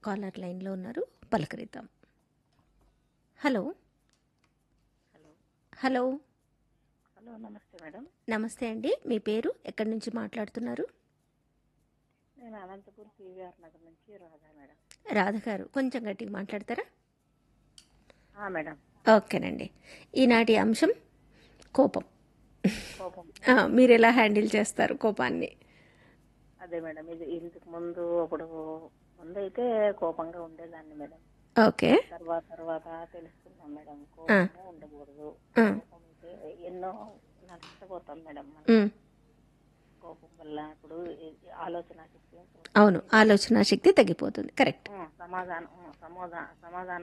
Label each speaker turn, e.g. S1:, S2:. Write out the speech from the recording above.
S1: caller లైన్లో ఉన్నారు పలకరిద్దాం హలో
S2: హలో
S1: హలో
S2: హలో నమస్తే మేడం
S1: నమస్తే అండి మీ పేరు ఎక్కడి నుంచి మాట్లాడుతున్నారు
S2: నేను అనంతపూర్ పీవీఆర్ నగర్ నుంచి రాధా మేడం
S1: రాధ గారు కొంచెం గట్టిగా మాట్లాడతారా
S2: ఆ, మేడం
S1: ఓకేనండి ఈనాటి అంశం కోపం
S2: కోపం
S1: ఆ, మీరు ఎలా హ్యాండిల్ చేస్తారు కోపాన్ని
S2: అదే మేడం ఇది ఇంతకు ముందు అప్పుడు ముందు అయితే కోపంగా ఉండేదాన్ని మేడం
S1: ఓకే
S2: తర్వాత తర్వాత తెలుసుకున్నాం మేడం కోపంగా ఉండకూడదు
S1: ఆ,
S2: కోపం ఉంటే ఎన్నో నష్టపోతాం మేడం మనం
S1: ఉమ్,
S2: కోపం వల్ల ఇప్పుడు ఈ- ఈ ఆలోచన శక్తి
S1: అవును ఆలోచన శక్తి తగ్గిపోతుంది కరెక్ట్
S2: సమాధానం సమాధానం సమాధానం